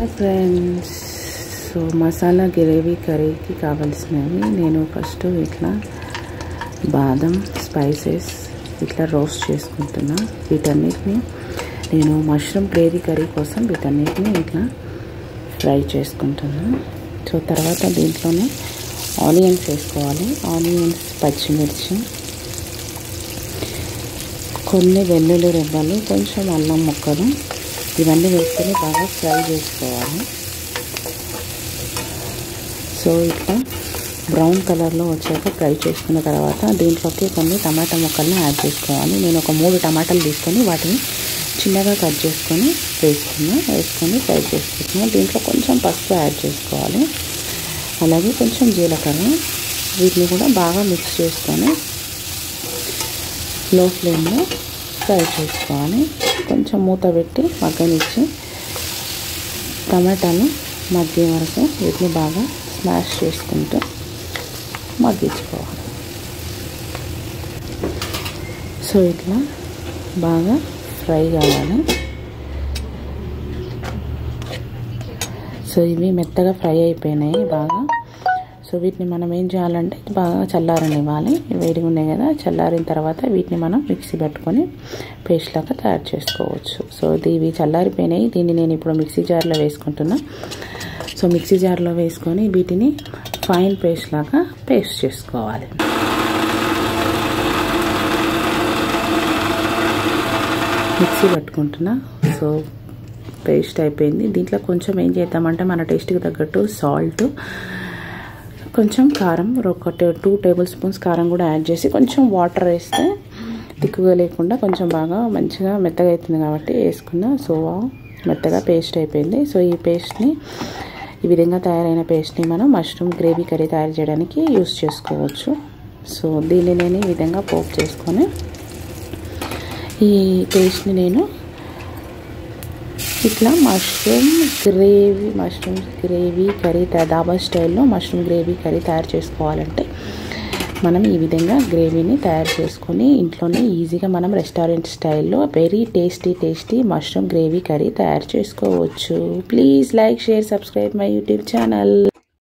hi friends so masala gravy కర్రీకి కావాల్సినవి నేను ఫస్ట్ ఇట్లా బాదం స్పైసెస్ ఇట్లా రోస్ట్ చేసుకుంటున్నా వీటన్నిటిని నేను మష్రూమ్ గ్రేవీ కర్రీ కోసం వీటన్నిటిని ఇట్లా ఫ్రై చేసుకుంటున్నా సో తర్వాత దీంట్లోనే ఆనియన్స్ వేసుకోవాలి ఆనియన్స్ పచ్చిమిర్చి కొన్ని వెల్లుల్లి రెబ్బలు కొంచెం అల్లం ముక్కలు ఇవన్నీ వేసుకొని బాగా ఫ్రై చేసుకోవాలి సో ఇట్లా బ్రౌన్ కలర్లో వచ్చాక ఫ్రై చేసుకున్న తర్వాత దీంట్లోకి కొన్ని టమాటా ముక్కల్ని యాడ్ చేసుకోవాలి నేను ఒక మూడు టమాటాలు తీసుకొని వాటిని చిన్నగా కట్ చేసుకొని వేసుకున్నా వేసుకొని ఫ్రై చేసుకుంటున్నాను దీంట్లో కొంచెం పసుపు యాడ్ చేసుకోవాలి అలాగే కొంచెం జీలకర్ర వీటిని కూడా బాగా మిక్స్ చేసుకొని లో ఫ్లేమ్లో ఫ్రై చేసుకోవాలి కొంచెం మూత పెట్టి మగ్గనిచ్చి టమాటాలు మగ్గే వరకు వీటిని బాగా స్మాష్ చేసుకుంటూ మగ్గించుకోవాలి సో ఇట్లా బాగా ఫ్రై కావాలి సో ఇవి మెత్తగా ఫ్రై అయిపోయినాయి బాగా సో వీటిని మనం ఏం చేయాలంటే బాగా చల్లారనివ్వాలి వేడిగా ఉన్నాయి కదా చల్లారిన తర్వాత వీటిని మనం మిక్సీ పెట్టుకొని పేస్ట్ లాగా తయారు చేసుకోవచ్చు సో ఇవి చల్లారిపోయినాయి దీన్ని నేను ఇప్పుడు మిక్సీ జార్లో వేసుకుంటున్నా సో మిక్సీ జార్లో వేసుకొని వీటిని ఫైన్ పేస్ట్ లాగా పేస్ట్ చేసుకోవాలి మిక్సీ పట్టుకుంటున్నా సో పేస్ట్ అయిపోయింది దీంట్లో కొంచెం ఏం చేద్దామంటే మన టేస్ట్కి తగ్గట్టు సాల్ట్ కొంచెం కారం ఒక టూ టేబుల్ స్పూన్స్ కారం కూడా యాడ్ చేసి కొంచెం వాటర్ వేస్తే తిక్కుగా లేకుండా కొంచెం బాగా మంచిగా మెత్తగా అవుతుంది కాబట్టి వేసుకున్న సో మెత్తగా పేస్ట్ అయిపోయింది సో ఈ పేస్ట్ని ఈ విధంగా తయారైన పేస్ట్ని మనం మష్రూమ్ గ్రేవీ కర్రీ తయారు చేయడానికి యూస్ చేసుకోవచ్చు సో దీన్ని నేను ఈ విధంగా పోపు చేసుకొని ఈ పేస్ట్ని నేను ఇట్లా mushroom gravy mushroom gravy curry dhaba స్టైల్లో మష్రూమ్ గ్రేవీ కర్రీ తయారు చేసుకోవాలంటే మనం ఈ విధంగా గ్రేవీని తయారు చేసుకొని ఇంట్లోనే ఈజీగా మనం రెస్టారెంట్ స్టైల్లో very tasty tasty mushroom gravy curry తయారు చేసుకోవచ్చు please like share subscribe my YouTube channel